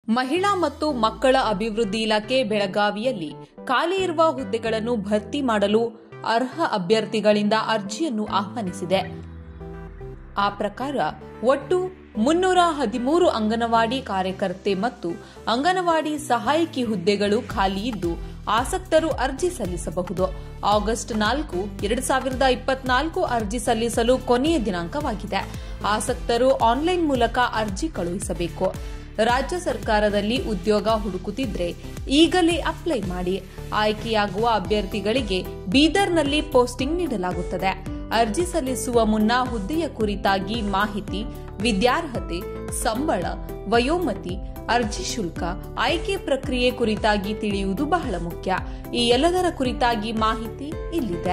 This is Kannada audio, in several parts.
ಮಹಿಳಾ ಮತ್ತು ಮಕ್ಕಳ ಅಭಿವೃದ್ಧಿ ಇಲಾಖೆ ಬೆಳಗಾವಿಯಲ್ಲಿ ಖಾಲಿ ಇರುವ ಹುದ್ದೆಗಳನ್ನು ಭರ್ತಿ ಮಾಡಲು ಅರ್ಹ ಅಭ್ಯರ್ಥಿಗಳಿಂದ ಅರ್ಜಿಯನ್ನು ಆಹ್ವಾನಿಸಿದೆ ಆ ಪ್ರಕಾರ ಒಟ್ಟು ಮುನ್ನೂರ ಹದಿಮೂರು ಅಂಗನವಾಡಿ ಕಾರ್ಯಕರ್ತೆ ಮತ್ತು ಅಂಗನವಾಡಿ ಸಹಾಯಕಿ ಹುದ್ದೆಗಳು ಖಾಲಿ ಇದ್ದು ಆಸಕ್ತರು ಅರ್ಜಿ ಸಲ್ಲಿಸಬಹುದು ಆಗಸ್ಟ್ ನಾಲ್ಕು ಎರಡು ಸಾವಿರದ ಇಪ್ಪತ್ನಾಲ್ಕು ಅರ್ಜಿ ಸಲ್ಲಿಸಲು ಕೊನೆಯ ದಿನಾಂಕವಾಗಿದೆ ಆಸಕ್ತರು ಆನ್ಲೈನ್ ಮೂಲಕ ಅರ್ಜಿ ಕಳುಹಿಸಬೇಕು ರಾಜ್ಯ ಸರ್ಕಾರದಲ್ಲಿ ಉದ್ಯೋಗ ಹುಡುಕುತ್ತಿದ್ರೆ ಈಗಲೇ ಅಪ್ಲೈ ಮಾಡಿ ಆಯ್ಕೆಯಾಗುವ ಅಭ್ಯರ್ಥಿಗಳಿಗೆ ಬೀದರ್ನಲ್ಲಿ ಪೋಸ್ಟಿಂಗ್ ನೀಡಲಾಗುತ್ತದೆ ಅರ್ಜಿ ಸಲ್ಲಿಸುವ ಮುನ್ನ ಹುದ್ದೆಯ ಕುರಿತಾಗಿ ಮಾಹಿತಿ ವಿದ್ಯಾರ್ಹತೆ ಸಂಬಳ ವಯೋಮತಿ ಅರ್ಜಿ ಶುಲ್ಕ ಆಯ್ಕೆ ಪ್ರಕ್ರಿಯೆ ಕುರಿತಾಗಿ ತಿಳಿಯುವುದು ಬಹಳ ಮುಖ್ಯ ಈ ಎಲ್ಲದರ ಕುರಿತಾಗಿ ಮಾಹಿತಿ ಇಲ್ಲಿದೆ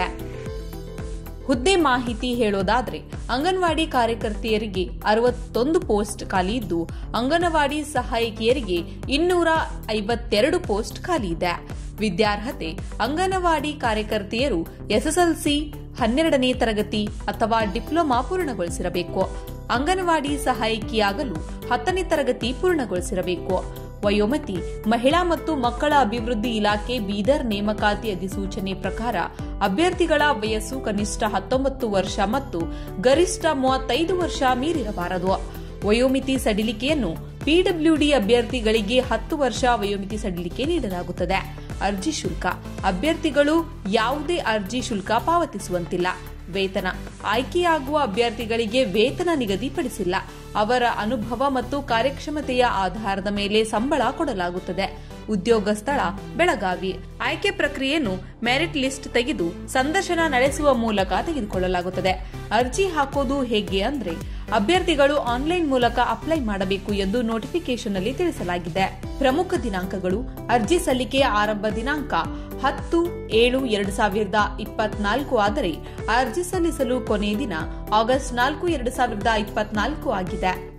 ಹುದ್ದೆ ಮಾಹಿತಿ ಹೇಳೋದಾದ್ರೆ ಅಂಗನವಾಡಿ ಕಾರ್ಯಕರ್ತೆಯರಿಗೆ ಅರವತ್ತೊಂದು ಪೋಸ್ಟ್ ಖಾಲಿ ಇದ್ದು ಅಂಗನವಾಡಿ ಸಹಾಯಕಿಯರಿಗೆ ಇನ್ನೂರ ಐವತ್ತೆರಡು ಪೋಸ್ಟ್ ಖಾಲಿ ಇದೆ ವಿದ್ಯಾರ್ಹತೆ ಅಂಗನವಾಡಿ ಕಾರ್ಯಕರ್ತೆಯರು ಎಸ್ಎಸ್ಎಲ್ಸಿ ಹನ್ನೆರಡನೇ ತರಗತಿ ಅಥವಾ ಡಿಪ್ಲೊಮಾ ಪೂರ್ಣಗೊಳಿಸಿರಬೇಕು ಅಂಗನವಾಡಿ ಸಹಾಯಕಿಯಾಗಲು ಹತ್ತನೇ ತರಗತಿ ಪೂರ್ಣಗೊಳಿಸಿರಬೇಕು ವಯೋಮತಿ ಮಹಿಳಾ ಮತ್ತು ಮಕ್ಕಳ ಅಭಿವೃದ್ಧಿ ಇಲಾಖೆ ಬೀದರ್ ನೇಮಕಾತಿ ಅಧಿಸೂಚನೆ ಪ್ರಕಾರ ಅಭ್ಯರ್ಥಿಗಳ ವಯಸ್ಸು ಕನಿಷ್ಠ ಹತ್ತೊಂಬತ್ತು ವರ್ಷ ಮತ್ತು ಗರಿಷ್ಠ ಮೂವತ್ತೈದು ವರ್ಷ ಮೀರಿರಬಾರದು ವಯೋಮಿತಿ ಸಡಿಲಿಕೆಯನ್ನು ಪಿಡಬ್ಲ್ಯೂಡಿ ಅಭ್ಯರ್ಥಿಗಳಿಗೆ ಹತ್ತು ವರ್ಷ ವಯೋಮಿತಿ ಸಡಿಲಿಕೆ ನೀಡಲಾಗುತ್ತದೆ ಅರ್ಜಿ ಶುಲ್ಕ ಅಭ್ಯರ್ಥಿಗಳು ಯಾವುದೇ ಅರ್ಜಿ ಶುಲ್ಕ ಪಾವತಿಸುವಂತಿಲ್ಲ ವೇತನ ಆಯ್ಕೆಯಾಗುವ ಅಭ್ಯರ್ಥಿಗಳಿಗೆ ವೇತನ ನಿಗದಿಪಡಿಸಿಲ್ಲ ಅವರ ಅನುಭವ ಮತ್ತು ಕಾರ್ಯಕ್ಷಮತೆಯ ಆಧಾರದ ಮೇಲೆ ಸಂಬಳ ಕೊಡಲಾಗುತ್ತದೆ ಉದ್ಯೋಗ ಸ್ಥಳ ಬೆಳಗಾವಿ ಆಯ್ಕೆ ಪ್ರಕ್ರಿಯೆಯನ್ನು ಮೆರಿಟ್ ಲಿಸ್ಟ್ ತೆಗೆದು ಸಂದರ್ಶನ ನಡೆಸುವ ಮೂಲಕ ತೆಗೆದುಕೊಳ್ಳಲಾಗುತ್ತದೆ ಅರ್ಜಿ ಹಾಕೋದು ಹೇಗೆ ಅಂದ್ರೆ ಅಭ್ಯರ್ಥಿಗಳು ಆನ್ಲೈನ್ ಮೂಲಕ ಅಪ್ಲೈ ಮಾಡಬೇಕು ಎಂದು ನೋಟಿಫಿಕೇಶನ್ ಅಲ್ಲಿ ತಿಳಿಸಲಾಗಿದೆ ಪ್ರಮುಖ ದಿನಾಂಕಗಳು ಅರ್ಜಿ ಸಲ್ಲಿಕೆಯ ಆರಂಭ ದಿನಾಂಕ ಹತ್ತು ಏಳು ಎರಡು ಸಾವಿರದ ಇಪ್ಪತ್ನಾಲ್ಕು ಆದರೆ ಅರ್ಜಿ ಸಲ್ಲಿಸಲು ಕೊನೆಯ ದಿನ ಆಗಸ್ಟ್ ನಾಲ್ಕು ಎರಡು ಸಾವಿರದ ಇಪ್ಪತ್ನಾಲ್ಕು ಆಗಿದೆ